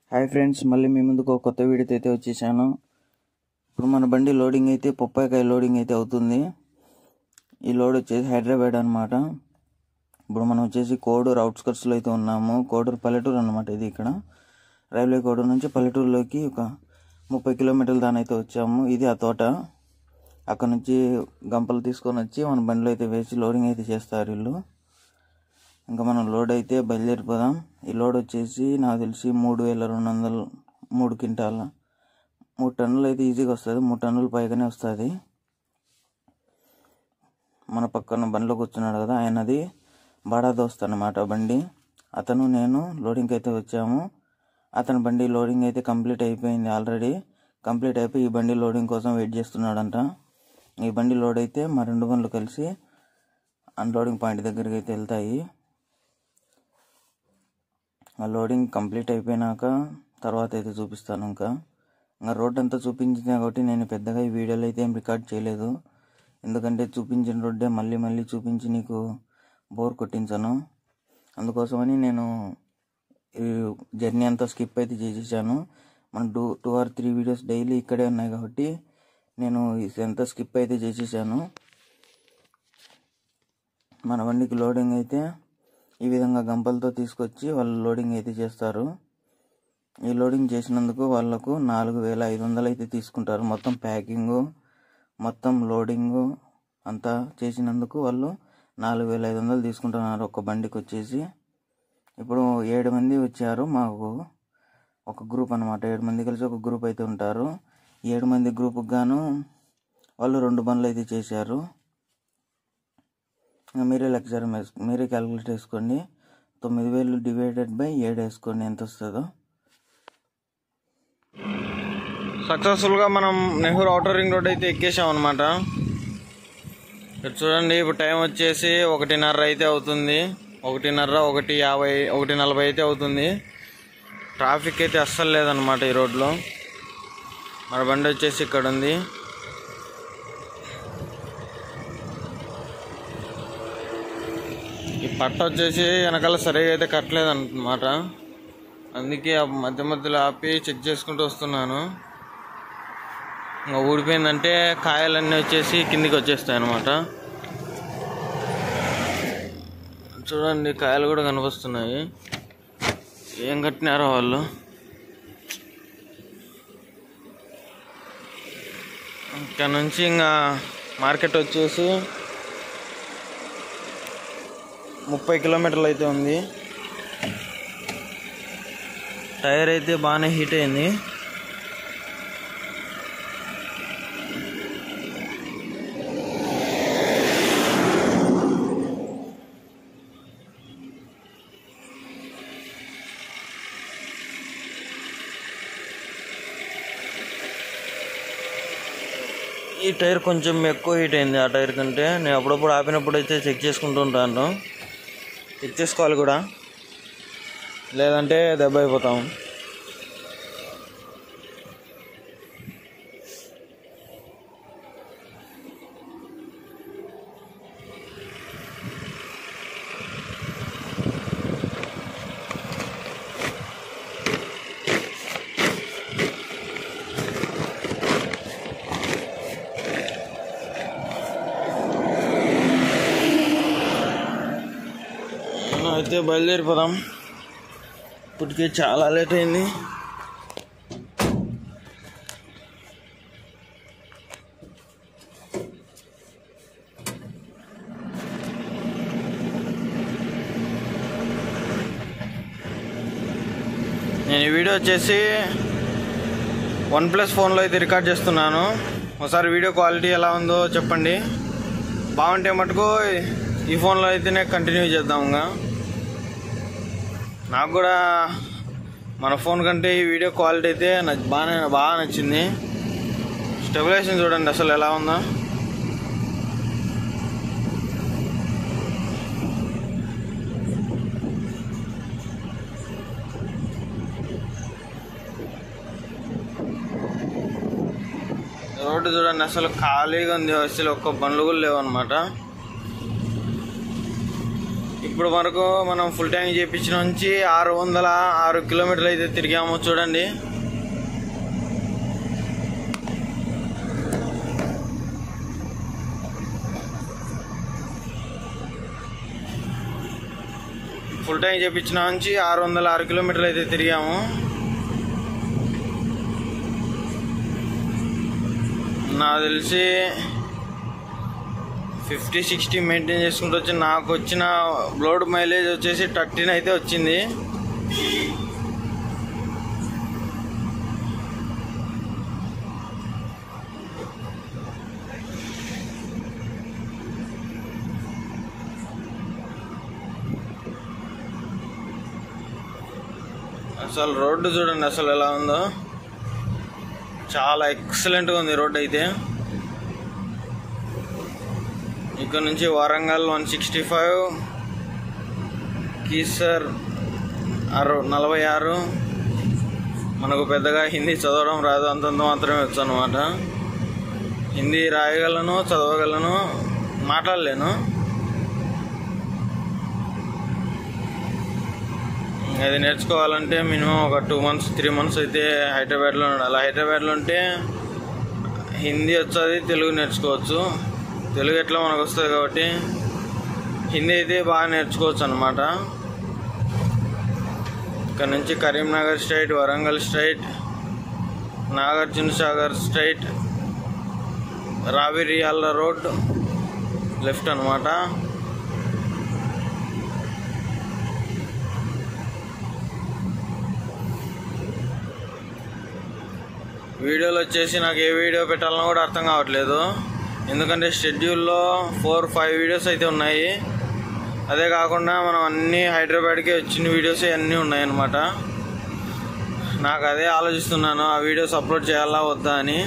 Hi friends మళ్ళీ మీ ముందుకు ఒక కొత్త వీడియోతో అయితే వచ్చేసాను ఇప్పుడు మన బండి లోడింగ్ అయితే పొప్పాయికాయ లోడింగ్ అయితే అవుతుంది ఈ లోడ్ వచ్చేసి హైదరాబాద్ అనమాట ఇప్పుడు మనం వచ్చేసి కోడూరు అవుట్స్కట్స్లో అయితే ఉన్నాము కోడూరు పల్లెటూరు అనమాట ఇది ఇక్కడ రైల్వే కోడూరు నుంచి పల్లెటూరులోకి ఒక ముప్పై కిలోమీటర్ల దాని అయితే వచ్చాము ఇది ఆ తోట అక్కడ నుంచి గంపలు తీసుకొని వచ్చి మన బండిలో అయితే వేసి లోడింగ్ అయితే చేస్తారు వీళ్ళు ఇంకా మనం లోడ్ అయితే బయలుదేరిపోదాం ఈ లోడ్ వచ్చేసి నాకు తెలిసి మూడు వేల రెండు వందలు మూడు క్వింటాల మూడు టన్నులు అయితే ఈజీగా వస్తుంది మూడు టన్నులు పైగానే వస్తుంది మన పక్కన బండిలో కూర్చున్నాడు కదా ఆయనది బాడా దోస్త్ అనమాట బండి అతను నేను లోడింగ్కి అయితే వచ్చాము అతని బండి లోడింగ్ అయితే కంప్లీట్ అయిపోయింది ఆల్రెడీ కంప్లీట్ అయిపోయి ఈ బండి లోడింగ్ కోసం వెయిట్ చేస్తున్నాడంట ఈ బండి లోడ్ అయితే మా రెండు బండ్లు కలిసి అన్లోడింగ్ పాయింట్ దగ్గరికి అయితే వెళ్తాయి ఆ లోడింగ్ కంప్లీట్ అయిపోయినాక తర్వాత అయితే చూపిస్తాను ఇంకా ఇంకా రోడ్ అంతా చూపించింది కాబట్టి నేను పెద్దగా ఈ వీడియోలో అయితే ఏం రికార్డ్ చేయలేదు ఎందుకంటే చూపించిన రోడ్డే మళ్ళీ మళ్ళీ చూపించి నీకు బోర్ కొట్టించాను అందుకోసమని నేను ఈ జర్నీ అంతా స్కిప్ అయితే చేసేసాను మన two two or three videos daily ఇక్కడే ఉన్నాయి కాబట్టి నేను ఇదంతా స్కిప్ అయితే చేసేసాను మన బండికి లోడింగ్ అయితే ఈ విధంగా గంపలతో తీసుకొచ్చి వాళ్ళు లోడింగ్ అయితే చేస్తారు ఈ లోడింగ్ చేసినందుకు వాళ్ళకు నాలుగు వేల ఐదు వందలు అయితే తీసుకుంటారు మొత్తం ప్యాకింగు మొత్తం లోడింగు అంతా చేసినందుకు వాళ్ళు నాలుగు వేల ఐదు వందలు తీసుకుంటున్నారు ఒక బండికి వచ్చేసి ఇప్పుడు ఏడు మంది వచ్చారు మాకు ఒక గ్రూప్ అనమాట ఏడు మంది కలిసి ఒక గ్రూప్ అయితే ఉంటారు ఏడు మంది గ్రూప్కి గాను వాళ్ళు రెండు బండ్లు అయితే చేశారు ఇంకా మీరే లెక్చర్ మీరే క్యాలిక్యులేట్ వేసుకోండి తొమ్మిది వేలు డివైడెడ్ బై ఏడు వేసుకోండి ఎంత వస్తుందో సక్సెస్ఫుల్గా మనం నెహ్రూ అవుటర్ రింగ్ రోడ్ అయితే ఎక్కేసాం అనమాట ఇక్కడ చూడండి ఇప్పుడు టైం వచ్చేసి ఒకటిన్నర అయితే అవుతుంది ఒకటిన్నర ఒకటి యాభై ఒకటి నలభై అయితే అవుతుంది ట్రాఫిక్ అయితే అస్సలు లేదనమాట ఈ రోడ్లో మన బండి వచ్చేసి ఇక్కడ ఉంది ఈ పట్ట వచ్చేసి వెనకాల సరిగా అయితే కట్టలేదు అనమాట అందుకే ఆ మధ్య మధ్యలో ఆపి చెక్ చేసుకుంటూ వస్తున్నాను ఇంకా ఊడిపోయిందంటే కాయలన్నీ వచ్చేసి కిందికి వచ్చేస్తాయి అనమాట చూడండి కాయలు కూడా కనిపిస్తున్నాయి ఏం కట్టినారో వాళ్ళు ఇక్కడ నుంచి ఇంకా మార్కెట్ వచ్చేసి ముప్పై కిలోమీటర్లు అయితే ఉంది టైర్ అయితే బాగానే హీట్ అయింది ఈ టైర్ కొంచెం ఎక్కువ హీట్ అయింది ఆ టైర్ కంటే నేను అప్పుడప్పుడు ఆపినప్పుడు అయితే చెక్ చేసుకుంటూ ఉంటాను చెక్ చేసుకోవాలి కూడా లేదంటే దెబ్బ అయిపోతాం మనం అయితే బయలుదేరిపోదాం ఇప్పటికే చాలా లేట్ అయింది నేను ఈ వీడియో వచ్చేసి వన్ ప్లస్ ఫోన్లో అయితే రికార్డ్ చేస్తున్నాను ఒకసారి వీడియో క్వాలిటీ ఎలా ఉందో చెప్పండి బాగుంటే మటుకు ఈ ఫోన్లో అయితేనే కంటిన్యూ చేద్దాం ఇంకా నాకు కూడా మన ఫోన్ కంటే ఈ వీడియో క్వాలిటీ అయితే నాకు బాగా బాగా నచ్చింది స్టెబిలైజేషన్ చూడండి అసలు ఎలా ఉందో రోడ్డు చూడండి అసలు ఖాళీగా ఉంది అసలు ఒక్క బండ్లు కూడా లేవు అనమాట ఈ ఇప్పుడు వరకు మనం ఫుల్ ట్యాంక్ చేయించిన నుంచి ఆరు వందల ఆరు కిలోమీటర్లు అయితే తిరిగాము చూడండి ఫుల్ ట్యాంక్ చేయించిన నుంచి ఆరు వందల ఆరు కిలోమీటర్లు అయితే తిరిగాము నాకు తెలిసి ఫిఫ్టీ సిక్స్టీ మెయింటైన్ చేసుకుంటూ వచ్చి నాకు వచ్చిన లోడ్ మైలేజ్ వచ్చేసి థర్టీన్ అయితే వచ్చింది అసలు రోడ్డు చూడండి అసలు ఎలా ఉందో చాలా ఎక్సలెంట్గా ఉంది రోడ్డు అయితే ఇక్కడ నుంచి వరంగల్ వన్ సిక్స్టీ ఫైవ్ కీసర్ అరవై నలభై ఆరు మనకు పెద్దగా హిందీ చదవడం రాదు అంతంత మాత్రమే వచ్చు అనమాట హిందీ రాయగలను చదవగలను మాట్లాడలేను అది నేర్చుకోవాలంటే మినిమం ఒక టూ మంత్స్ త్రీ మంత్స్ అయితే హైదరాబాద్లో ఉండాలి హైదరాబాద్లో ఉంటే హిందీ వచ్చేది తెలుగు నేర్చుకోవచ్చు తెలుగు ఎట్లా మనకు వస్తుంది కాబట్టి హిందీ అయితే బాగా నేర్చుకోవచ్చు అనమాట ఇక్కడ నుంచి Karimnagar straight Warangal straight Nagarjuna Sagar straight Raviryala road left అనమాట వీడియోలు వచ్చేసి నాకు ఏ వీడియో పెట్టాలనో కూడా అర్థం కావట్లేదు ఎందుకంటే షెడ్యూల్లో ఫోర్ ఫైవ్ వీడియోస్ అయితే ఉన్నాయి అదే కాకుండా మనం అన్ని హైదరాబాద్కి వచ్చిన వీడియోస్ అన్నీ ఉన్నాయన్నమాట నాకు అదే ఆలోచిస్తున్నాను ఆ వీడియోస్ అప్లోడ్ చేయాలా వద్దా అని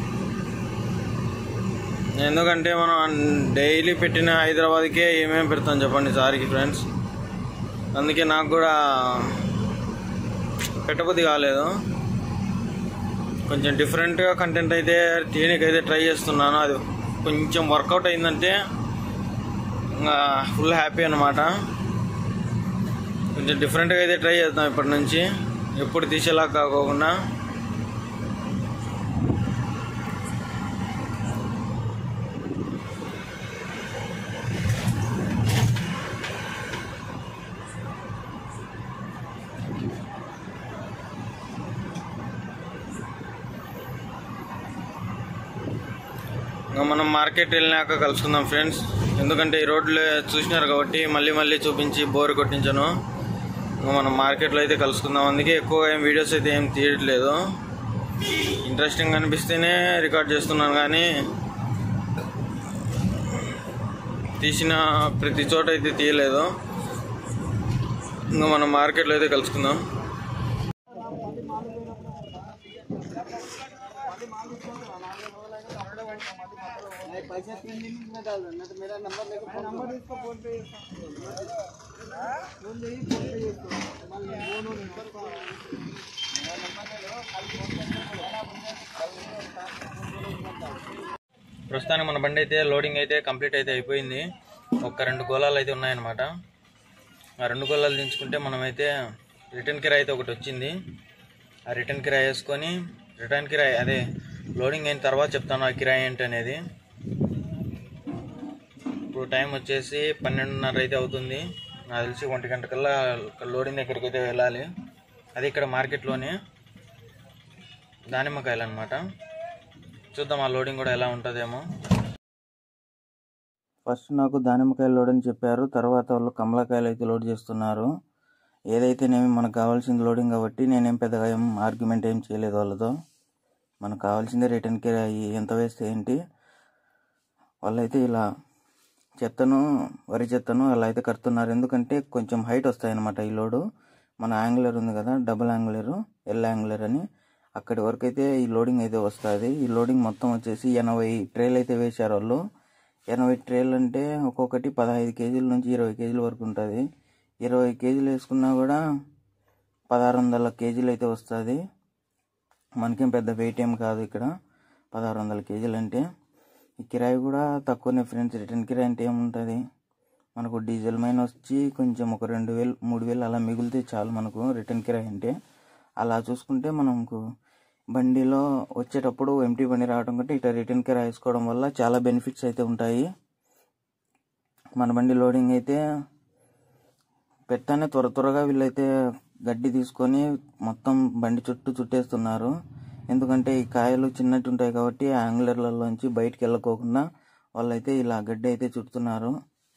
ఎందుకంటే మనం డైలీ పెట్టిన హైదరాబాద్కే ఏమేమి పెడతాం చెప్పండి సార్కి ఫ్రెండ్స్ అందుకే నాకు కూడా పెట్టబుద్ధి కాలేదు కొంచెం డిఫరెంట్గా కంటెంట్ అయితే తీయడానికి అయితే ట్రై చేస్తున్నాను అది కొంచెం వర్కౌట్ అయిందంటే ఇంకా ఫుల్ హ్యాపీ అనమాట కొంచెం డిఫరెంట్గా అయితే ట్రై చేద్దాం ఇప్పటి నుంచి ఎప్పుడు తీసేలా కాకోకుండా ఇంకా మనం మార్కెట్ వెళ్ళినాక కలుసుకుందాం ఫ్రెండ్స్ ఎందుకంటే ఈ రోడ్లు చూసినారు కాబట్టి మళ్ళీ మళ్ళీ చూపించి బోర్ కొట్టించను ఇంకా మనం మార్కెట్లో అయితే కలుసుకుందాం అందుకే ఎక్కువ ఏం వీడియోస్ అయితే ఏం తీయట్లేదు ఇంట్రెస్టింగ్ అనిపిస్తేనే రికార్డ్ చేస్తున్నాను కానీ తీసిన ప్రతి చోట అయితే తీయలేదు ఇంకా మనం మార్కెట్లో అయితే కలుసుకుందాం पैसे तीन दिन में डाल देना तो मेरा नंबर लेकर नंबर इसको फोन पे फोन नहीं फोन पे इसको मान लो फोन और नंबर को मेरा नंबर ले लो खाली फोन ప్రస్తుతానికి మన బండి అయితే లోడింగ్ అయితే కంప్లీట్ అయితే అయిపోయింది ఒక రెండు గోళాలు అయితే ఉన్నాయన్నమాట ఆ రెండు గోళాలు దించుకుంటే మనమైతే రిటర్న్ కిరాయి అయితే ఒకటి వచ్చింది ఆ రిటర్న్ కిరాయి వేసుకొని రిటర్న్ కిరాయి అదే లోడింగ్ అయిన తర్వాత చెప్తాను ఆ కిరాయి ఏంటి అనేది ఇప్పుడు టైం వచ్చేసి పన్నెండున్నర అయితే అవుతుంది నాకు తెలిసి ఒంటి గంట కల్లా లోడింగ్ దగ్గరికి అయితే వెళ్ళాలి అది ఇక్కడ మార్కెట్లోనే దానిమ్మకాయలు అనమాట చూద్దాం ఆ లోడింగ్ కూడా ఎలా ఉంటుందేమో ఫస్ట్ నాకు దానిమ్మకాయలు లోడ్ అని చెప్పారు తర్వాత వాళ్ళు కమలకాయలు అయితే లోడ్ చేస్తున్నారు ఏదైతేనేమి మనకు కావాల్సింది లోడింగ్ కాబట్టి నేనేం పెద్దగా ఏం ఆర్గ్యుమెంట్ ఏం చేయలేదు వాళ్ళతో మనకు కావాల్సిందే రిటర్న్కి ఎంత వేస్తే ఏంటి వాళ్ళైతే ఇలా చెత్తను వరి చెత్తను అలా అయితే కడుతున్నారు ఎందుకంటే కొంచెం హైట్ వస్తాయి అన్నమాట ఈ లోడు మన యాంగులర్ ఉంది కదా డబుల్ యాంగులర్ ఎల్ యాంగులర్ అని అక్కడి వరకు అయితే ఈ లోడింగ్ అయితే వస్తుంది ఈ లోడింగ్ మొత్తం వచ్చేసి ఎనభై ట్రేలు అయితే వేశారు వాళ్ళు ఎనభై ట్రేలు అంటే ఒక్కొక్కటి పదహైదు కేజీల నుంచి ఇరవై కేజీల వరకు ఉంటుంది ఇరవై కేజీలు వేసుకున్నా కూడా పదహారు వందల కేజీలు అయితే వస్తుంది మనకేం పెద్ద వెయిట్ ఏం కాదు ఇక్కడ పదహారు వందల కేజీలు అంటే ఈ కిరాయి కూడా తక్కువనే ఫ్రెండ్స్ రిటర్న్ కిరాయి అంటే ఏముంటుంది మనకు డీజిల్ మైన వచ్చి కొంచెం ఒక రెండు వేలు మూడు వేలు అలా మిగిలితే చాలు మనకు రిటర్న్ కిరాయి అంటే అలా చూసుకుంటే మనకు బండిలో వచ్చేటప్పుడు ఎంటీ బండి రావడం కంటే ఇట్లా రిటర్న్ కిరాయి వేసుకోవడం వల్ల చాలా బెనిఫిట్స్ అయితే ఉంటాయి మన బండి లోడింగ్ అయితే పెట్టానే త్వర త్వరగా వీళ్ళైతే గడ్డి తీసుకొని మొత్తం బండి చుట్టూ చుట్టేస్తున్నారు ఎందుకంటే ఈ కాయలు చిన్నట్టు ఉంటాయి కాబట్టి ఆ యాంగులర్లలోంచి బయటికి వెళ్ళకోకుండా వాళ్ళైతే ఇలా గడ్డి అయితే చుడుతున్నారు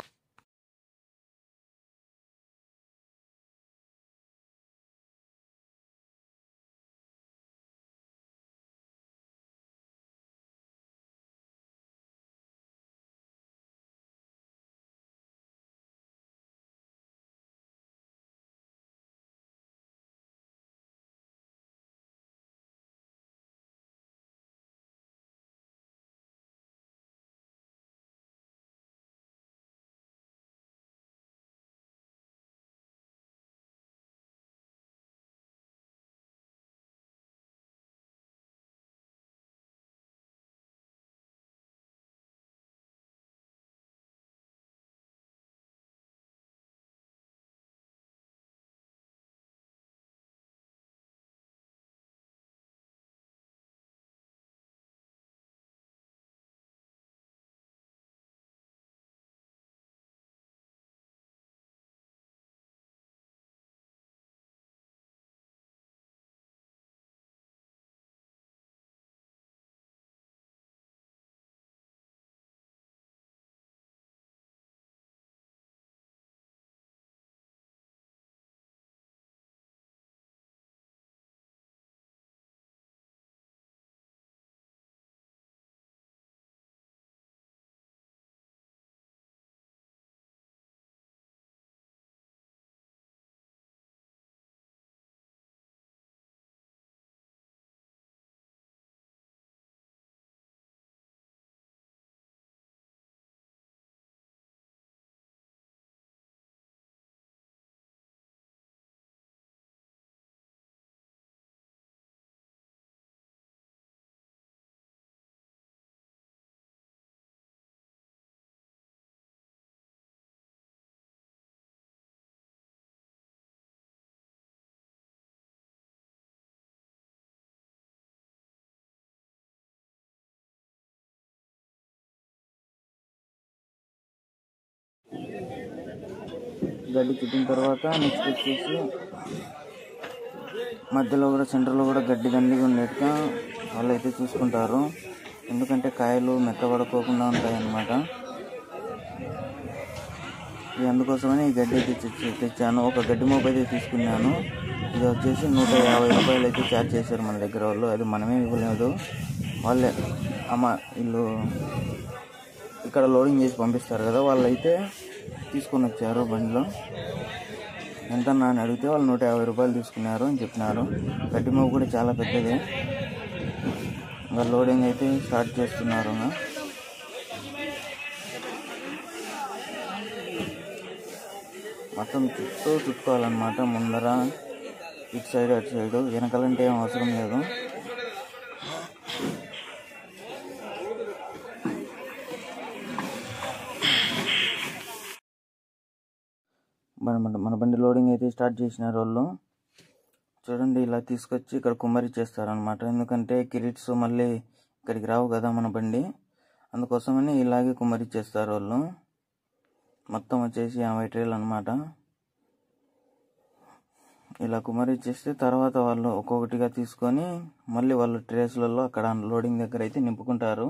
గడ్డి చుట్టిన తర్వాత నెక్స్ట్ వచ్చేసి మధ్యలో కూడా సెంటర్లో కూడా గడ్డి దండిగా ఉండేట్టుగా వాళ్ళు అయితే చూసుకుంటారు ఎందుకంటే కాయలు మెత్తబడుకోకుండా ఉంటాయి అన్నమాట ఇది అందుకోసమని ఈ గడ్డి అయితే తెచ్చి- తెచ్చాను ఒక గడ్డి మోపు అయితే తీసుకున్నాను ఇది వచ్చేసి నూట యాభై రూపాయలు అయితే ఛార్జ్ చేశారు మన దగ్గర వాళ్ళు అది మనమే ఇవ్వలేదు వాళ్ళే అమ్మ వీళ్ళు ఇక్కడ లోడింగ్ చేసి పంపిస్తారు కదా వాళ్ళు అయితే తీసుకొని వచ్చారు బండిలో ఎంత అన్నా అని అడిగితే వాళ్ళు నూట యాభై రూపాయలు తీసుకున్నారు అని చెప్పినారు గడ్డి మోపు కూడా చాలా పెద్దది ఇంకా లోడింగ్ అయితే స్టార్ట్ చేస్తున్నారు ఇంకా. మొత్తం చుట్టూ చుట్టుకోవాలన్నమాట ముందర ఇటు సైడ్ అటు సైడ్ వెనకాలంటే ఏం అవసరం లేదు మన మన- మన బండి లోడింగ్ అయితే స్టార్ట్ చేసినారు వాళ్ళు చూడండి ఇలా తీసుకొచ్చి ఇక్కడ కుమ్మరి చేస్తారనమాట ఎందుకంటే కిరీట్స్ మళ్ళీ ఇక్కడికి రావు కదా మన బండి అందుకోసమని ఇలాగే కుమ్మరి చేస్తారు వాళ్ళు మొత్తం వచ్చేసి ఎనభై ట్రేలు అనమాట ఇలా కుమ్మరి చేస్తే తర్వాత వాళ్ళు ఒక్కొక్కటిగా తీసుకొని మళ్ళీ వాళ్ళు ట్రేస్లలో అక్కడ లోడింగ్ దగ్గర అయితే నింపుకుంటారు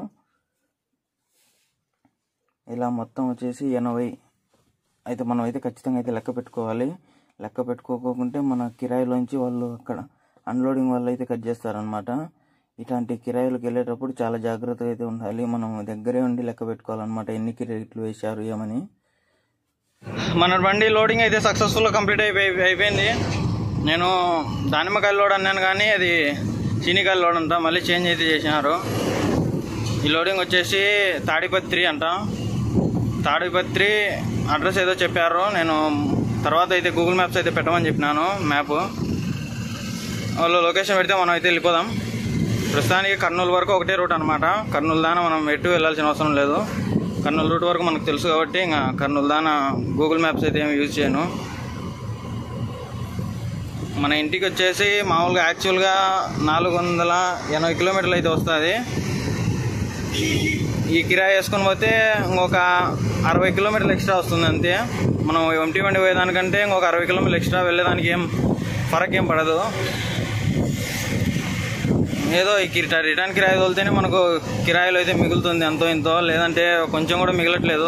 ఇలా మొత్తం వచ్చేసి ఎనభై అయితే మనం అయితే ఖచ్చితంగా అయితే లెక్క పెట్టుకోవాలి లెక్క పెట్టుకోకుంటే మన కిరాయిలోంచి వాళ్ళు అక్కడ అన్లోడింగ్ వాళ్ళు అయితే కట్ చేస్తారనమాట ఇట్లాంటి కిరాయిలకు వెళ్ళేటప్పుడు చాలా జాగ్రత్తగా అయితే ఉండాలి మనం దగ్గరే ఉండి లెక్క పెట్టుకోవాలన్నమాట ఎన్ని కిరాయిలు వేశారు ఏమని మన బండి లోడింగ్ అయితే సక్సెస్ఫుల్గా కంప్లీట్ అయిపోయి అయిపోయింది నేను దానిమ్మకాయలు లోడ్ అన్నాను కానీ అది చీనికాయలు లోడ్ అంట మళ్ళీ చేంజ్ అయితే చేసినారు ఈ లోడింగ్ వచ్చేసి తాడిపత్రి అంట తాడిపత్రి అడ్రస్ ఏదో చెప్పారు నేను తర్వాత అయితే గూగుల్ మ్యాప్స్ అయితే పెట్టమని చెప్పినాను మ్యాప్ వాళ్ళు లొకేషన్ పెడితే మనం అయితే వెళ్ళిపోదాం ప్రస్తుతానికి కర్నూలు వరకు ఒకటే రూట్ అనమాట కర్నూలు దాకా మనం ఎటు వెళ్ళాల్సిన అవసరం లేదు కర్నూలు రూట్ వరకు మనకు తెలుసు కాబట్టి ఇంకా కర్నూలు దానా గూగుల్ మ్యాప్స్ అయితే ఏమి యూజ్ చేయను మన ఇంటికి వచ్చేసి మామూలుగా యాక్చువల్గా నాలుగు వందల ఎనభై కిలోమీటర్లు అయితే వస్తుంది ఈ కిరాయి వేసుకొని పోతే ఇంకొక అరవై కిలోమీటర్లు ఎక్స్ట్రా వస్తుంది అంతే మనం ఎంటీ బండి పోయేదానికంటే ఇంకొక అరవై కిలోమీటర్లు ఎక్స్ట్రా వెళ్ళేదానికి ఏం ఫరక్ ఏం పడదు ఏదో ఈ కిరా రిటర్న్ కిరాయి తోలితేనే మనకు కిరాయిలు అయితే మిగులుతుంది ఎంతో ఇంతో లేదంటే కొంచెం కూడా మిగలట్లేదు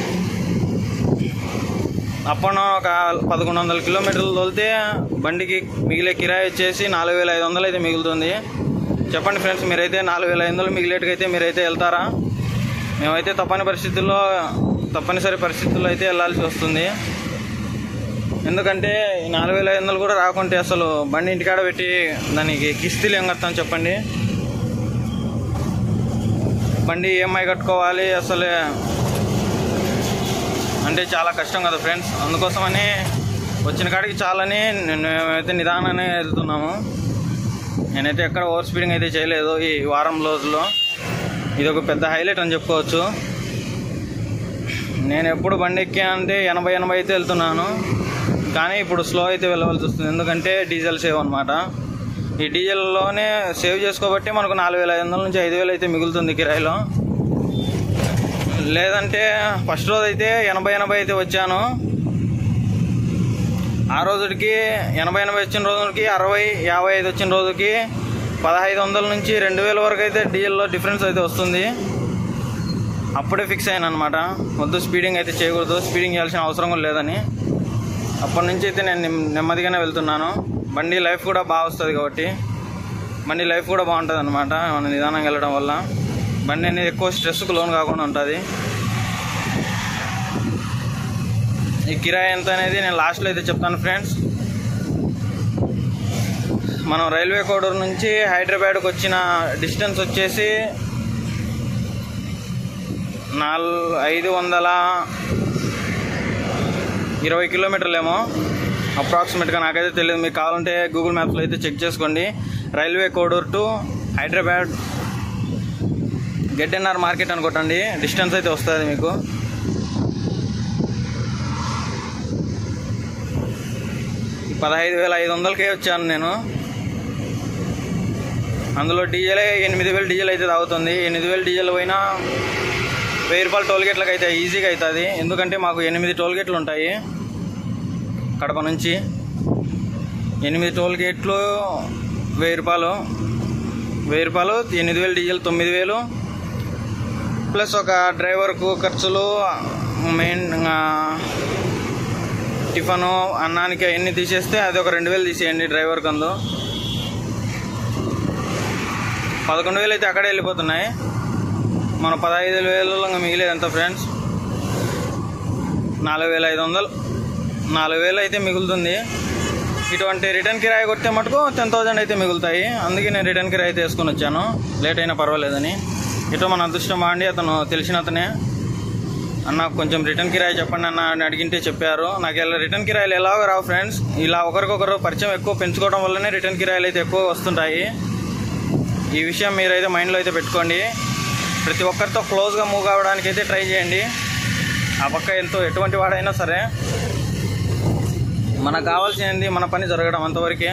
అప్పుడు ఒక పదకొండు వందల కిలోమీటర్లు తోలితే బండికి మిగిలే కిరాయి వచ్చేసి నాలుగు వేల ఐదు వందలు అయితే మిగులుతుంది చెప్పండి ఫ్రెండ్స్ మీరైతే నాలుగు వేల ఐదు వందలు మిగిలేట్టుకైతే మీరైతే వెళ్తారా మేమైతే తప్పని పరిస్థితుల్లో తప్పనిసరి పరిస్థితుల్లో అయితే వెళ్ళాల్సి వస్తుంది ఎందుకంటే ఈ నాలుగు వేల ఐదు వందలు కూడా రాకుంటే అసలు బండి ఇంటికాడ పెట్టి దానికి కిస్తీలు ఏం కడతాం చెప్పండి బండి ఈఎంఐ కట్టుకోవాలి అసలు అంటే చాలా కష్టం కదా ఫ్రెండ్స్ అందుకోసమని వచ్చిన కాడికి చాలని మేమైతే నిదానాన్ని వెళ్తున్నాము నేనైతే ఎక్కడ ఓవర్ స్పీడింగ్ అయితే చేయలేదు ఈ వారం రోజుల్లో ఇది ఒక పెద్ద హైలైట్ అని చెప్పుకోవచ్చు నేను ఎప్పుడు బండి ఎక్కా అంటే ఎనభై ఎనభై అయితే వెళ్తున్నాను కానీ ఇప్పుడు స్లో అయితే వెళ్ళవలసి వస్తుంది ఎందుకంటే డీజిల్ సేవ్ అనమాట ఈ డీజిల్లోనే సేవ్ చేసుకోబట్టి మనకు నాలుగు వేల ఐదు వందల నుంచి ఐదు వేలు అయితే మిగులుతుంది కిరాయిలో లేదంటే ఫస్ట్ రోజు అయితే ఎనభై ఎనభై అయితే వచ్చాను ఆ రోజుకి ఎనభై ఎనభై వచ్చిన రోజుకి అరవై యాభై ఐదు వచ్చిన రోజుకి పదహైదు వందల నుంచి రెండు వేల వరకు అయితే డీజిల్లో డిఫరెన్స్ అయితే వస్తుంది అప్పుడే ఫిక్స్ అయ్యాను అనమాట వద్దు స్పీడింగ్ అయితే చేయకూడదు స్పీడింగ్ చేయాల్సిన అవసరం కూడా లేదని అప్పటి నుంచి అయితే నేను నెమ్- నెమ్మదిగానే వెళ్తున్నాను బండి లైఫ్ కూడా బాగా వస్తుంది కాబట్టి బండి లైఫ్ కూడా బాగుంటుంది అనమాట మనం నిదానంగా వెళ్ళడం వల్ల బండి అనేది ఎక్కువ స్ట్రెస్కు లోన్ కాకుండా ఉంటుంది ఈ కిరాయి ఎంత అనేది నేను లాస్ట్లో అయితే చెప్తాను ఫ్రెండ్స్ మనం రైల్వే కోడూరు నుంచి హైదరాబాద్కి వచ్చిన డిస్టెన్స్ వచ్చేసి నాలుగు ఐదు వందల ఇరవై కిలోమీటర్లేమో అప్రాక్సిమేట్గా నాకైతే తెలియదు మీకు కావాలంటే గూగుల్ మ్యాప్స్లో అయితే చెక్ చేసుకోండి రైల్వే కోడూరు టు హైదరాబాద్ గెడ్ఎన్ఆర్ మార్కెట్ అనుకోటండి డిస్టెన్స్ అయితే వస్తుంది మీకు పదహైదు వేల ఐదు వందలకే వచ్చాను నేను అందులో డీజిలే ఎనిమిది వేలు డీజిల్ అయితే తాగుతుంది ఎనిమిది వేలు డీజిల్ పోయినా వెయ్యి రూపాయలు టోల్ గేట్లకు అయితే ఈజీగా అవుతుంది ఎందుకంటే మాకు ఎనిమిది టోల్ గేట్లు ఉంటాయి కడప నుంచి ఎనిమిది టోల్ గేట్లు వెయ్యి రూపాయలు వెయ్యి రూపాయలు ఎనిమిది వేలు డీజిల్ తొమ్మిది వేలు ప్లస్ ఒక డ్రైవర్కు ఖర్చులు మెయిన్ ఆ, టిఫను అన్నానికి అవన్నీ తీసేస్తే అది ఒక రెండు వేలు తీసేయండి డ్రైవర్కి అందు పదకొండు వేలు అయితే అక్కడే వెళ్ళిపోతున్నాయి మన పదహైదు వేలలో ఇంకా మిగిలేదు ఎంత ఫ్రెండ్స్ నాలుగు వేల ఐదు వందలు నాలుగు వేలు అయితే మిగులుతుంది ఇటువంటి రిటర్న్ కిరాయి కొట్టే మటుకు టెన్ థౌజండ్ అయితే మిగులుతాయి అందుకే నేను రిటర్న్ కిరాయి అయితే వేసుకొని వచ్చాను లేట్ అయినా పర్వాలేదని ఇటు మన అదృష్టం బాగుండి అతను తెలిసిన అతనే అన్న కొంచెం రిటర్న్ కిరాయి చెప్పండి అన్న అని అడిగింటే చెప్పారు నాకు ఇలా రిటర్న్ కిరాయిలు ఎలాగో రావు ఫ్రెండ్స్ ఇలా ఒకరికొకరు పరిచయం ఎక్కువ పెంచుకోవడం వల్లనే రిటర్న్ కిరాయిలు అయితే ఎక్కువ వస్తుంటాయి ఈ విషయం మీరైతే మైండ్లో అయితే పెట్టుకోండి ప్రతి ఒక్కరితో క్లోజ్గా మూవ్ అవ్వడానికి అయితే ట్రై చేయండి ఆ పక్క ఎంతో ఎటువంటి వాడైనా సరే మనకు కావాల్సింది మన పని జరగడం అంతవరకే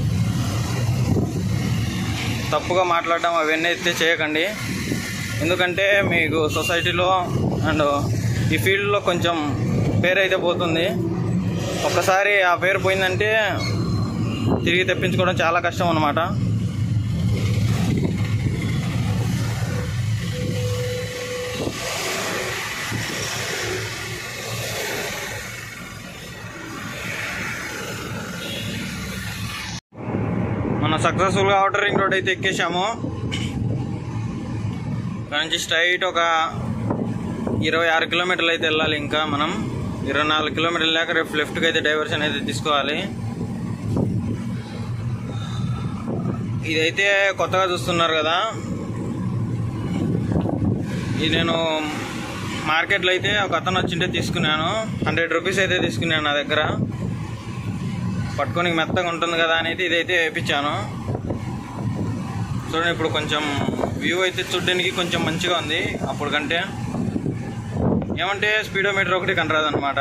తప్పుగా మాట్లాడడం అవన్నీ అయితే చేయకండి ఎందుకంటే మీకు సొసైటీలో అండ్ ఈ ఫీల్డ్లో కొంచెం పేరు అయితే పోతుంది ఒక్కసారి ఆ పేరు పోయిందంటే తిరిగి తెప్పించుకోవడం చాలా కష్టం అన్నమాట మనం సక్సెస్ఫుల్గా అవుటర్ రింగ్ రోడ్ అయితే ఎక్కేసాము ఇక్కడ నుంచి స్ట్రైట్ ఒక ఇరవై ఆరు కిలోమీటర్లు అయితే వెళ్ళాలి ఇంకా మనం ఇరవై నాలుగు కిలోమీటర్లు లేక రేపు లెఫ్ట్కి అయితే డైవర్షన్ అయితే తీసుకోవాలి ఇదైతే కొత్తగా చూస్తున్నారు కదా ఇది నేను మార్కెట్లో అయితే ఒక అతను వచ్చింటే తీసుకున్నాను హండ్రెడ్ రూపీస్ అయితే తీసుకున్నాను నా దగ్గర పట్టుకొని మెత్తగా ఉంటుంది కదా అని అయితే ఇదైతే వేయించాను చూడండి ఇప్పుడు కొంచెం వ్యూ అయితే చూడడానికి కొంచెం మంచిగా ఉంది అప్పుడు కంటే ఏమంటే స్పీడోమీటర్ ఒకటి కనరాదు అనమాట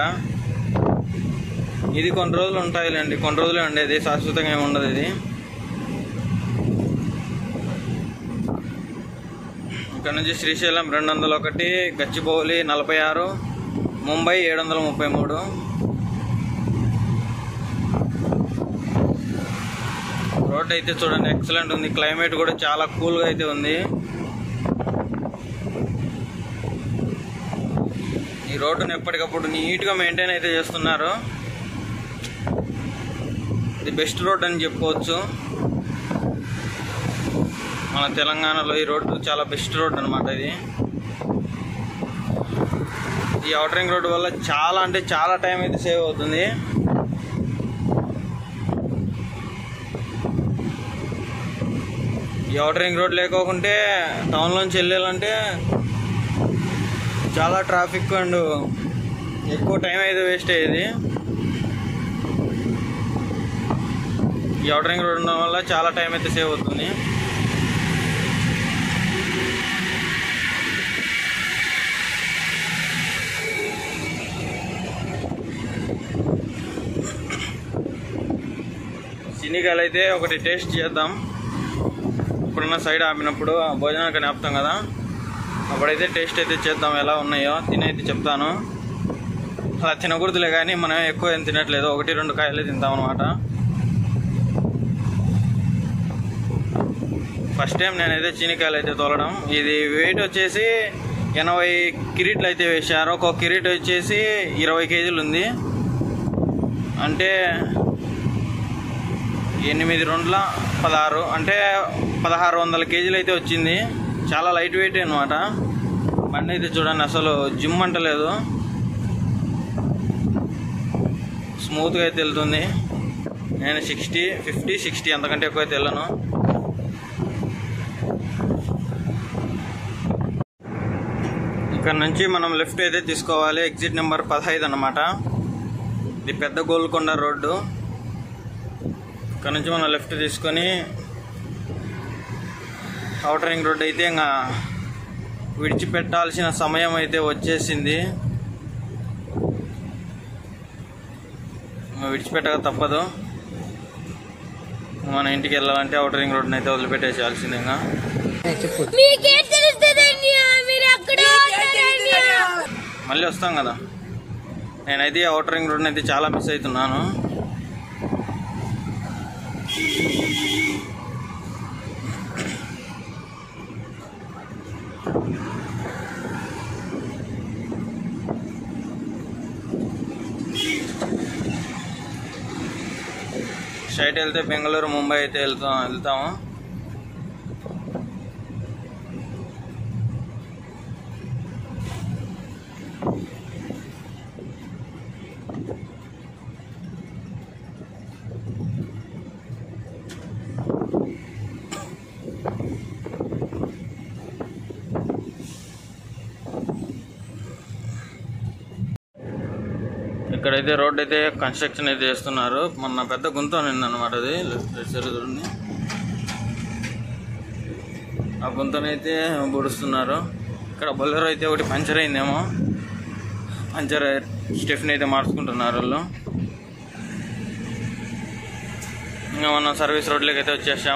ఇది కొన్ని రోజులు ఉంటాయిలేండి కొన్ని రోజులే ఉండేది శాశ్వతంగా ఏమి ఉండదు ఇది ఇక్కడ నుంచి శ్రీశైలం రెండు వందల ఒకటి గచ్చిబౌలి నలభై ఆరు ముంబై ఏడు వందల ముప్పై మూడు రోడ్ అయితే చూడండి ఎక్సలెంట్ ఉంది క్లైమేట్ కూడా చాలా కూల్గా అయితే ఉంది ఈ రోడ్డుని ఎప్పటికప్పుడు నీట్గా మెయింటైన్ అయితే చేస్తున్నారు ఇది బెస్ట్ రోడ్ అని చెప్పుకోవచ్చు మన తెలంగాణలో ఈ రోడ్డు చాలా బెస్ట్ రోడ్ అనమాట ఇది ఈ అవుటర్ రింగ్ రోడ్డు వల్ల చాలా అంటే చాలా టైం అయితే సేవ్ అవుతుంది ఈ అవుటర్ రింగ్ రోడ్ లేకోకుంటే టౌన్లోంచి వెళ్ళాలంటే చాలా ట్రాఫిక్ అండ్ ఎక్కువ టైం అయితే వేస్ట్ అయ్యేది ఈ అవుటర్ రింగ్ రోడ్ ఉండడం వల్ల చాలా టైం అయితే సేవ్ అవుతుంది చిన్నికాయలు అయితే ఒకటి టేస్ట్ చేద్దాం ఇప్పుడున్న సైడ్ ఆపినప్పుడు ఆ భోజనానికి ఆపుతాం కదా అప్పుడైతే టేస్ట్ అయితే చేద్దాం ఎలా ఉన్నాయో తినైతే చెప్తాను అలా తినకూడదులే కానీ మనం ఎక్కువ ఏం తినట్లేదు ఒకటి రెండు కాయలే తింటాం అనమాట ఫస్ట్ టైం నేనైతే చీనికాయలు అయితే తోలడం ఇది వెయిట్ వచ్చేసి ఎనభై కిరీట్లు అయితే వేశారు ఒక కిరీట్ వచ్చేసి ఇరవై కేజీలు ఉంది అంటే ఎనిమిది రెండుల పదహారు అంటే పదహారు వందల కేజీలు అయితే వచ్చింది చాలా లైట్ వెయిట్ అనమాట బండి అయితే చూడండి అసలు జిమ్ అంటలేదు స్మూత్గా అయితే వెళ్తుంది నేను సిక్స్టీ ఫిఫ్టీ సిక్స్టీ అంతకంటే ఎక్కువ అయితే వెళ్ళను ఇక్కడ నుంచి మనం లెఫ్ట్ అయితే తీసుకోవాలి ఎగ్జిట్ నెంబర్ పదహైదు అనమాట ఇది పెద్ద గోల్కొండ రోడ్డు ఇక్కడ నుంచి మనం లెఫ్ట్ తీసుకొని అవుటర్ రింగ్ రోడ్ అయితే ఇంకా విడిచిపెట్టాల్సిన సమయం అయితే వచ్చేసింది ఇంకా విడిచిపెట్టక తప్పదు మన ఇంటికి వెళ్ళాలంటే అవుటర్ రింగ్ రోడ్ని అయితే వదిలిపెట్టేసేయాల్సిందే ఇంకా మీకేం తెలుస్తుందండి మీరు అక్కడ ఉంటారండి. మళ్ళీ వస్తాం కదా నేనైతే ఈ అవుటర్ రింగ్ రోడ్ని అయితే చాలా మిస్ అవుతున్నాను స్ట్రైట్ వెళ్తే బెంగళూరు ముంబై అయితే వెళ్తాం వెళ్తాము ఇక్కడైతే రోడ్ అయితే కన్స్ట్రక్షన్ అయితే చేస్తున్నారు మొన్న పెద్ద గుంత ఉంది అనమాట అది లెఫ్ట్ సైడ్ చూడండి ఆ గుంతనైతే బుడుస్తున్నారు ఇక్కడ బొల్లెరో అయితే ఒకటి పంచర్ అయిందేమో పంచర్ స్టెఫ్ని అయితే మార్చుకుంటున్నారు వాళ్ళు ఇంకా మనం సర్వీస్ రోడ్లోకి అయితే వచ్చేసాం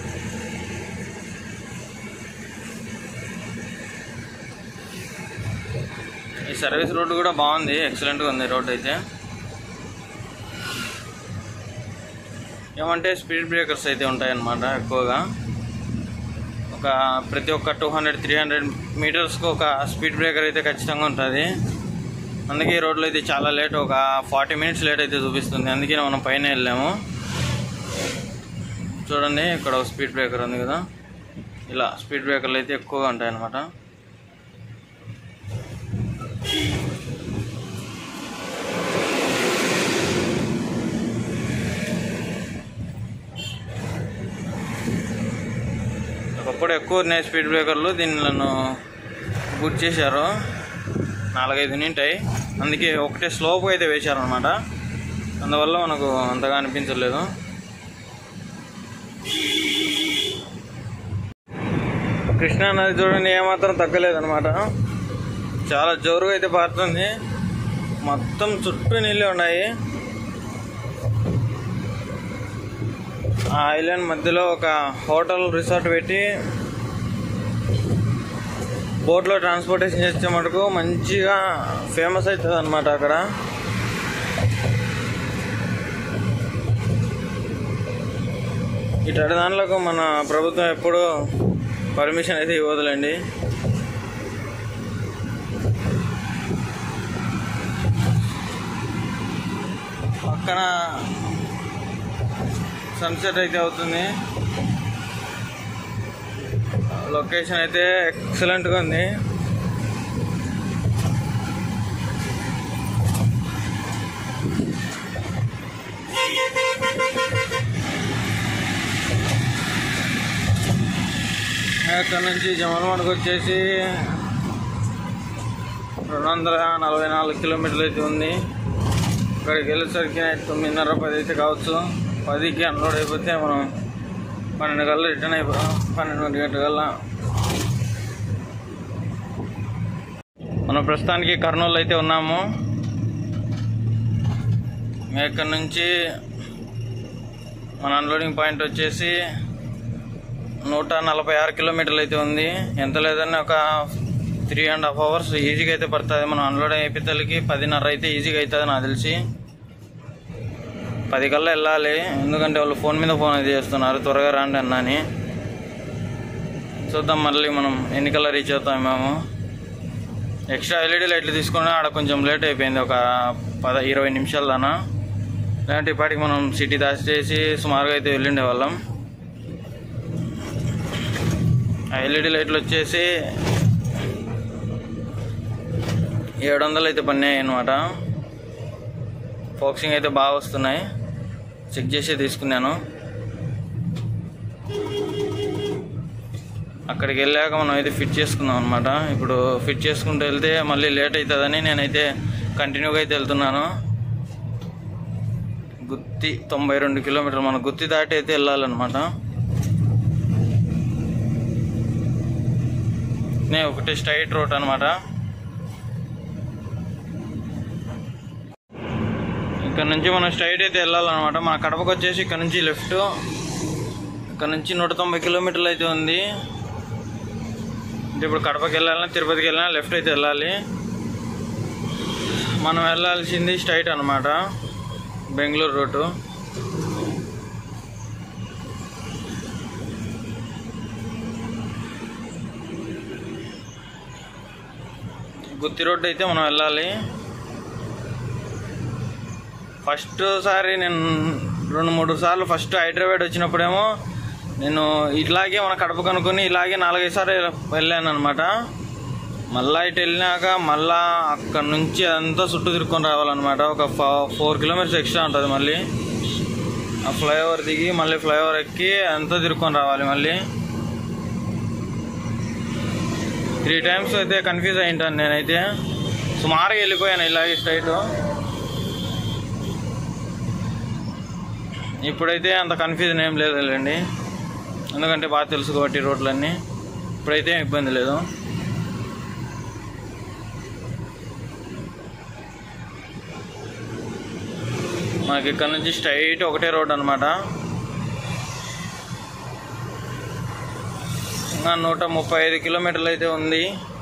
ఈ సర్వీస్ రోడ్డు కూడా బాగుంది ఎక్సలెంట్గా ఉంది రోడ్ అయితే ఏమంటే స్పీడ్ బ్రేకర్స్ అయితే ఉంటాయన్నమాట ఎక్కువగా ఒక ప్రతి ఒక్క టూ హండ్రెడ్ త్రీ హండ్రెడ్ మీటర్స్కి ఒక స్పీడ్ బ్రేకర్ అయితే ఖచ్చితంగా ఉంటుంది అందుకే ఈ రోడ్లో అయితే చాలా లేట్ ఒక ఫార్టీ మినిట్స్ లేట్ అయితే చూపిస్తుంది అందుకే మనం పైన వెళ్ళాము చూడండి ఇక్కడ ఒక స్పీడ్ బ్రేకర్ ఉంది కదా ఇలా స్పీడ్ బ్రేకర్లు అయితే ఎక్కువగా ఉంటాయన్నమాట ఒకప్పుడు ఎక్కువ ఉన్నాయి స్పీడ్ బ్రేకర్లు దీన్ని నన్ను గుడ్ చేశారు నాలుగైదు నింటాయి అందుకే ఒకటే స్లోప్గా అయితే వేశారనమాట అందువల్ల మనకు అంతగా అనిపించలేదు కృష్ణా నది చూడండి ఏమాత్రం తగ్గలేదన్నమాట చాలా జోరుగా అయితే పారుతుంది మొత్తం చుట్టూ నీళ్ళే ఉన్నాయి ఆ ఐలాండ్ మధ్యలో ఒక హోటల్ రిసార్ట్ పెట్టి బోట్లో ట్రాన్స్పోర్టేషన్ చేసే మటుకు మంచిగా ఫేమస్ అవుతుంది అనమాట అక్కడ ఇటు దానిలోకి మన ప్రభుత్వం ఎప్పుడూ పర్మిషన్ అయితే ఇవ్వదులేండి పక్కన సన్సెట్ అయితే అవుతుంది లొకేషన్ అయితే ఎక్సలెంట్గా ఉంది అక్కడ నుంచి జమలమడకు వచ్చేసి రెండు వందల నలభై నాలుగు కిలోమీటర్లు అయితే ఉంది ఇక్కడికి వెళ్ళేసరికి నైట్ తొమ్మిదిన్నర పది అయితే కావచ్చు పదికి అన్లోడ్ అయిపోతే మనం పన్నెండు కల్లా రిటర్న్ అయిపోతాం పన్నెండు గంటల కల్లా మనం ప్రస్తుతానికి కర్నూలు అయితే ఉన్నాము ఇంకా ఇక్కడ నుంచి మన అన్లోడింగ్ పాయింట్ వచ్చేసి నూట నలభై ఆరు కిలోమీటర్లు అయితే ఉంది ఎంత లేదన్నా ఒక త్రీ అండ్ హాఫ్ అవర్స్ ఈజీగా అయితే పడుతుంది మనం అన్లోడ్ అయిపోతలకి పదిన్నర అయితే ఈజీగా అవుతుంది నాకు తెలిసి పది కల్లా వెళ్ళాలి ఎందుకంటే వాళ్ళు ఫోన్ మీద ఫోన్ అయితే చేస్తున్నారు త్వరగా రండి అన్న అని చూద్దాం మళ్ళీ మనం ఎన్ని కల్లా రీచ్ అవుతాం మేము ఎక్స్ట్రా ఎల్ఈడి లైట్లు తీసుకుని ఆడ కొంచెం లేట్ అయిపోయింది ఒక పద ఇరవై నిమిషాల దానా లేదంటే ఇప్పటికి మనం సిటీ దాచి చేసి సుమారుగా అయితే వెళ్ళిండే వాళ్ళం ఆ ఎల్ఈడి లైట్లు వచ్చేసి ఏడు వందలు అయితే పన్నాయి అనమాట ఫోక్సింగ్ అయితే బాగా వస్తున్నాయి చెక్ చేసి తీసుకున్నాను అక్కడికి వెళ్ళాక మనం అయితే ఫిట్ చేసుకుందాం అనమాట ఇప్పుడు ఫిట్ చేసుకుంటూ వెళ్తే మళ్ళీ లేట్ అవుతుందని నేనైతే కంటిన్యూగా అయితే వెళ్తున్నాను గుత్తి తొంభై రెండు కిలోమీటర్లు మన గుత్తి దాటి అయితే వెళ్ళాలన్నమాట నే ఒకటి స్ట్రైట్ రోడ్ అనమాట ఇక్కడ నుంచి మనం స్ట్రైట్ అయితే వెళ్ళాలన్నమాట మన కడపకు వచ్చేసి ఇక్కడ నుంచి లెఫ్ట్ ఇక్కడ నుంచి నూట తొంభై కిలోమీటర్లు అయితే ఉంది అంటే ఇప్పుడు కడపకి వెళ్ళాలన్నా తిరుపతికి వెళ్ళాలన్నా లెఫ్ట్ అయితే వెళ్ళాలి మనం వెళ్ళాల్సింది స్ట్రైట్ అనమాట బెంగళూరు రూటు గుత్తి రోడ్డు అయితే మనం వెళ్ళాలి ఫస్ట్ సారి నేను రెండు మూడు సార్లు ఫస్ట్ హైదరాబాద్ వచ్చినప్పుడేమో నేను ఇట్లాగే మన కడప కనుక్కొని ఇలాగే నాలుగైదు సార్లు వెళ్ళాను అనమాట మళ్ళా ఇటు వెళ్ళినాక మళ్ళా అక్కడ నుంచి అంతా చుట్టూ తిరుక్కొని రావాలన్నమాట ఒక ఫోర్ కిలోమీటర్స్ ఎక్స్ట్రా ఉంటుంది మళ్ళీ ఆ ఫ్లైఓవర్ దిగి మళ్ళీ ఫ్లైఓవర్ ఎక్కి అంతా తిరుక్కొని రావాలి మళ్ళీ త్రీ టైమ్స్ అయితే కన్ఫ్యూజ్ అయింటాను నేనైతే సుమారుగా వెళ్ళిపోయాను ఇలాగే స్ట్రైట్ ఇప్పుడైతే అంత కన్ఫ్యూజన్ ఏం లేదులేండి ఎందుకంటే బాగా తెలుసు కాబట్టి రోడ్లన్నీ ఇప్పుడైతే ఏం ఇబ్బంది లేదు మనకి ఇక్కడ నుంచి స్ట్రైట్ ఒకటే రోడ్ అనమాట ఇంకా నూట ముప్పై ఐదు కిలోమీటర్లు అయితే ఉంది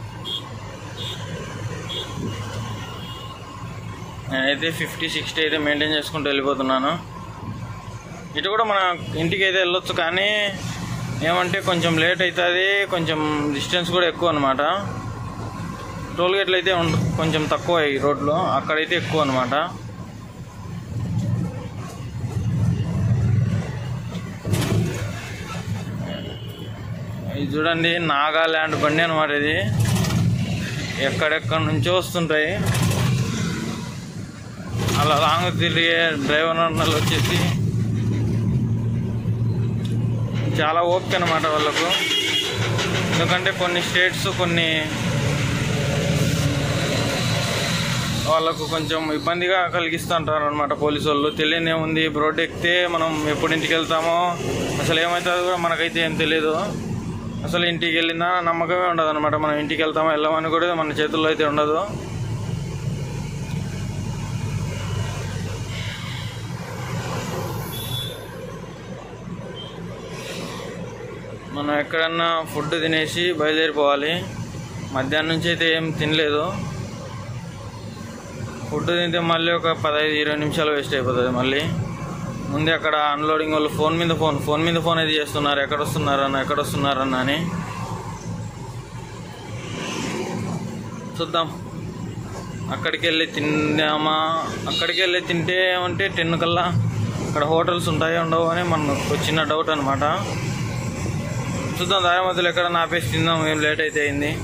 నేనైతే ఫిఫ్టీ సిక్స్టీ అయితే మెయింటైన్ చేసుకుంటూ వెళ్ళిపోతున్నాను ఇటు కూడా మన ఇంటికి అయితే వెళ్ళొచ్చు కానీ ఏమంటే కొంచెం లేట్ అవుతుంది కొంచెం డిస్టెన్స్ కూడా ఎక్కువ అనమాట టోల్ గేట్లు అయితే ఉండ కొంచెం తక్కువ ఈ రోడ్లో అక్కడైతే ఎక్కువ అనమాట ఇది చూడండి నాగాల్యాండ్ బండి అనమాట ఇది ఎక్కడెక్కడి నుంచో వస్తుంటాయి అలా లాంగ్ తిరిగే డ్రైవర్ అన్నలు వచ్చేసి చాలా ఓపిక అనమాట వాళ్ళకు ఎందుకంటే కొన్ని స్టేట్స్ కొన్ని వాళ్ళకు కొంచెం ఇబ్బందిగా కలిగిస్తుంటారు అనమాట పోలీసు వాళ్ళు తెలియని ఉంది రోడ్డు ఎక్కితే మనం ఎప్పుడు ఇంటికి వెళ్తామో అసలు ఏమవుతుందో కూడా మనకైతే ఏం తెలియదు అసలు ఇంటికి వెళ్ళిందా నమ్మకమే ఉండదు అనమాట మనం ఇంటికి వెళ్తామా వెళ్ళామని కూడా మన చేతుల్లో అయితే ఉండదు మనం ఎక్కడన్నా ఫుడ్ తినేసి బయలుదేరిపోవాలి మధ్యాహ్నం నుంచి అయితే ఏం తినలేదు ఫుడ్ తింటే మళ్ళీ ఒక పదహైదు ఇరవై నిమిషాలు వేస్ట్ అయిపోతుంది మళ్ళీ ముందే అక్కడ అన్లోడింగ్ వాళ్ళు ఫోన్ మీద ఫోన్ ఫోన్ మీద ఫోన్ అయితే చేస్తున్నారు ఎక్కడ వస్తున్నారన్న ఎక్కడ వస్తున్నారన్న అని చూద్దాం అక్కడికి వెళ్ళి తిందామా అక్కడికి వెళ్ళి తింటే ఏమంటే టెన్ కల్లా అక్కడ హోటల్స్ ఉంటాయో ఉండవు అని మనకు చిన్న డౌట్ అనమాట చూద్దాం దారి మధ్యలో ఎక్కడ ఆపేసి తిందాం ఏం లేట్ అయితే అయింది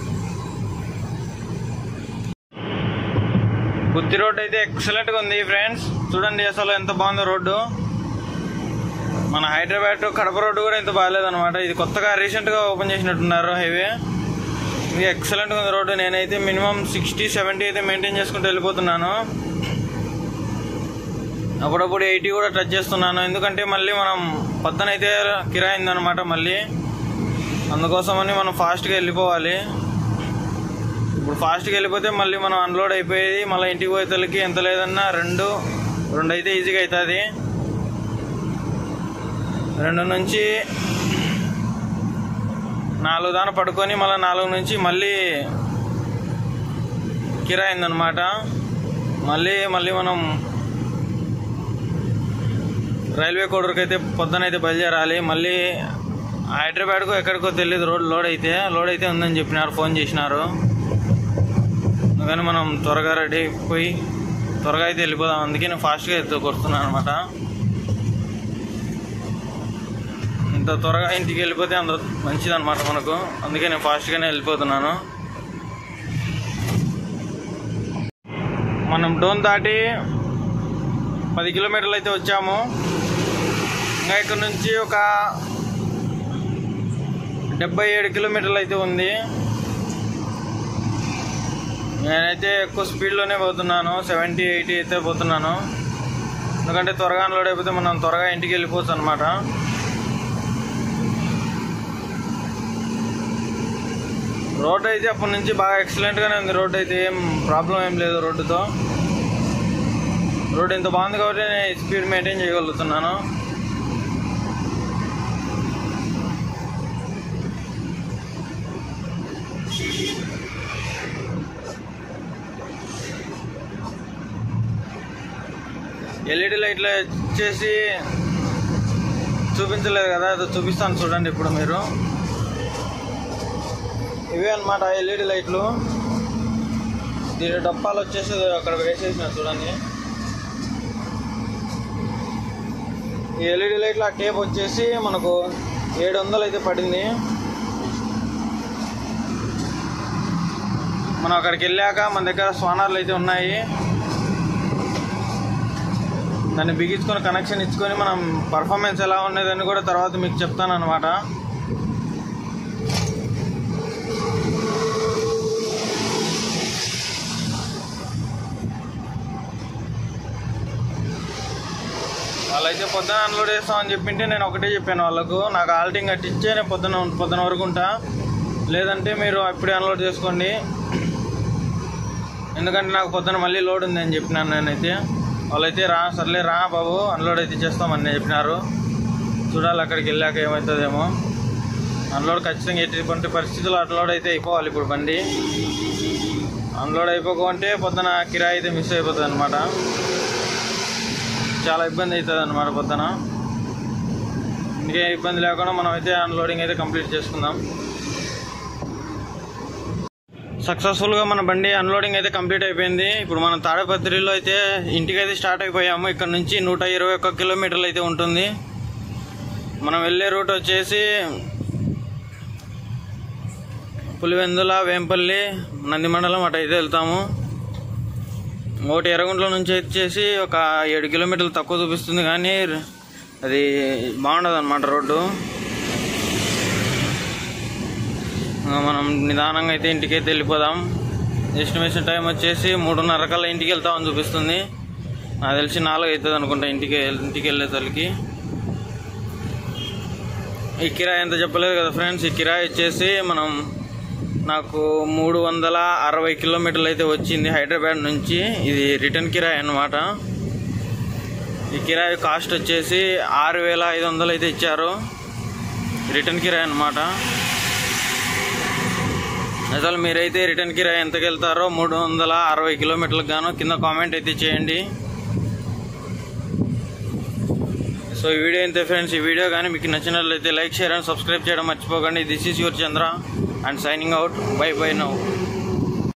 గుత్తి రోడ్ అయితే ఎక్సలెంట్ గా ఉంది ఫ్రెండ్స్ చూడండి అసలు ఎంత బాగుందో రోడ్డు మన హైదరాబాద్ టు కడప రోడ్డు కూడా ఎంత బాగాలేదు అనమాట ఇది కొత్తగా రీసెంట్ గా ఓపెన్ చేసినట్టున్నారు హైవే ఇది ఎక్సలెంట్ గా ఉంది రోడ్డు నేనైతే మినిమం సిక్స్టీ సెవెంటీ అయితే మెయింటైన్ చేసుకుంటూ వెళ్ళిపోతున్నాను అప్పుడప్పుడు ఎయిటీ కూడా టచ్ చేస్తున్నాను ఎందుకంటే మళ్ళీ మనం పొద్దున అయితే కిరాయిందనమాట మళ్ళీ అందుకోసమని మనం ఫాస్ట్గా వెళ్ళిపోవాలి ఇప్పుడు ఫాస్ట్గా వెళ్ళిపోతే మళ్ళీ మనం అన్లోడ్ అయిపోయేది మళ్ళీ ఇంటికి పోయేతలకి ఎంత లేదన్నా రెండు రెండు అయితే ఈజీగా అవుతుంది రెండు నుంచి నాలుగు దాకా పడుకొని మళ్ళీ నాలుగు నుంచి మళ్ళీ కిరాయిందనమాట మళ్ళీ మళ్ళీ మనం రైల్వే కోడూరుకి అయితే పొద్దున అయితే బయలుదేరాలి మళ్ళీ హైదరాబాద్కు ఎక్కడికో తెలియదు రోడ్ లోడ్ అయితే లోడ్ అయితే ఉందని చెప్పినారు ఫోన్ చేసినారు అందుకని మనం త్వరగా రెడీ అయిపోయి త్వరగా అయితే వెళ్ళిపోదాం అందుకే నేను ఫాస్ట్గా ఎత్తు కొడుతున్నాను అనమాట ఇంత త్వరగా ఇంటికి వెళ్ళిపోతే అంత మంచిది అనమాట మనకు అందుకే నేను ఫాస్ట్గానే వెళ్ళిపోతున్నాను మనం డోన్ దాటి పది కిలోమీటర్లు అయితే వచ్చాము ఇంకా ఇక్కడ నుంచి ఒక డెబ్బై ఏడు కిలోమీటర్లు అయితే ఉంది నేనైతే ఎక్కువ స్పీడ్లోనే పోతున్నాను సెవెంటీ ఎయిటీ అయితే పోతున్నాను ఎందుకంటే త్వరగా అన్లోడ్ అయిపోతే మనం త్వరగా ఇంటికి వెళ్ళిపోవచ్చు అనమాట రోడ్ అయితే అప్పటి నుంచి బాగా ఎక్సలెంట్గానే ఉంది రోడ్ అయితే ఏం ప్రాబ్లం ఏం లేదు రోడ్డుతో రోడ్ ఇంత బాగుంది కాబట్టి నేను స్పీడ్ మెయింటైన్ చేయగలుగుతున్నాను ఎల్ఈడి లైట్లు వచ్చేసి చూపించలేదు కదా అది చూపిస్తాను చూడండి ఇప్పుడు మీరు ఇవే అన్నమాట ఎల్ఈడి లైట్లు దీని డప్పాలు వచ్చేసి అక్కడ వేసేసిన చూడండి ఈ ఎల్ఈడి లైట్లు ఆ టేప్ వచ్చేసి మనకు ఏడు వందలు అయితే పడింది మనం అక్కడికి వెళ్ళాక మన దగ్గర స్వానార్లు అయితే ఉన్నాయి దాన్ని బిగించుకొని కనెక్షన్ ఇచ్చుకొని మనం పర్ఫార్మెన్స్ ఎలా ఉన్నదని కూడా తర్వాత మీకు చెప్తాను అనమాట వాళ్ళైతే పొద్దున అన్లోడ్ చేస్తామని చెప్పింటే నేను ఒకటే చెప్పాను వాళ్ళకు నాకు ఆల్టింగ్ కట్టించే నేను పొద్దున పొద్దున వరకు ఉంటా లేదంటే మీరు అప్పుడే అన్లోడ్ చేసుకోండి ఎందుకంటే నాకు పొద్దున మళ్ళీ లోడ్ ఉంది అని చెప్పినాను నేనైతే వాళ్ళైతే రా సర్లే రా బాబు అన్లోడ్ అయితే చేస్తామని చెప్పినారు చూడాలి అక్కడికి వెళ్ళాక ఏమవుతుందేమో అన్లోడ్ ఖచ్చితంగా ఎటువంటి పరిస్థితుల్లో అన్లోడ్ అయితే అయిపోవాలి ఇప్పుడు బండి అన్లోడ్ అయిపోకుంటే పొద్దున కిరాయి అయితే మిస్ అయిపోతుంది అనమాట చాలా ఇబ్బంది అవుతుంది అనమాట పొద్దున ఇంకే ఇబ్బంది లేకుండా మనం అయితే అన్లోడింగ్ అయితే కంప్లీట్ చేసుకుందాం సక్సెస్ఫుల్గా మన బండి అన్లోడింగ్ అయితే కంప్లీట్ అయిపోయింది ఇప్పుడు మనం తాడపత్రిలో అయితే ఇంటికి అయితే స్టార్ట్ అయిపోయాము ఇక్కడ నుంచి నూట ఇరవై ఒక్క కిలోమీటర్లు అయితే ఉంటుంది మనం వెళ్ళే రూట్ వచ్చేసి పులివెందుల వేంపల్లి నంది మండలం అటు అయితే వెళ్తాము ఒకటి ఎర్రగుంట్ల నుంచి వచ్చేసి ఒక ఏడు కిలోమీటర్లు తక్కువ చూపిస్తుంది కానీ అది బాగుండదు అనమాట రోడ్డు ఇంకా మనం నిదానంగా అయితే ఇంటికి అయితే వెళ్ళిపోదాం ఎస్టిమేషన్ టైం వచ్చేసి మూడున్నర కల్లా ఇంటికి వెళ్తామని చూపిస్తుంది నాకు తెలిసి నాలుగు అవుతుంది అనుకుంటా ఇంటికి ఇంటికి వెళ్ళే తల్లికి ఈ కిరాయి ఎంత చెప్పలేదు కదా ఫ్రెండ్స్ ఈ కిరాయి వచ్చేసి మనం నాకు మూడు వందల అరవై కిలోమీటర్లు అయితే వచ్చింది హైదరాబాద్ నుంచి ఇది రిటర్న్ కిరాయి అన్నమాట ఈ కిరాయి కాస్ట్ వచ్చేసి ఆరు వేల ఐదు వందలు అయితే ఇచ్చారు రిటర్న్ కిరాయి అన్నమాట అసలు మీరైతే రిటర్న్ కిరాయి ఎంతకి వెళ్తారో మూడు వందల అరవై కిలోమీటర్లకు గాను కింద కామెంట్ అయితే చేయండి సో ఈ వీడియో అయితే ఫ్రెండ్స్ ఈ వీడియో కానీ మీకు నచ్చినట్లయితే లైక్ షేర్ అండ్ సబ్స్క్రైబ్ చేయడం మర్చిపోకండి this is your Chandra and signing out bye bye now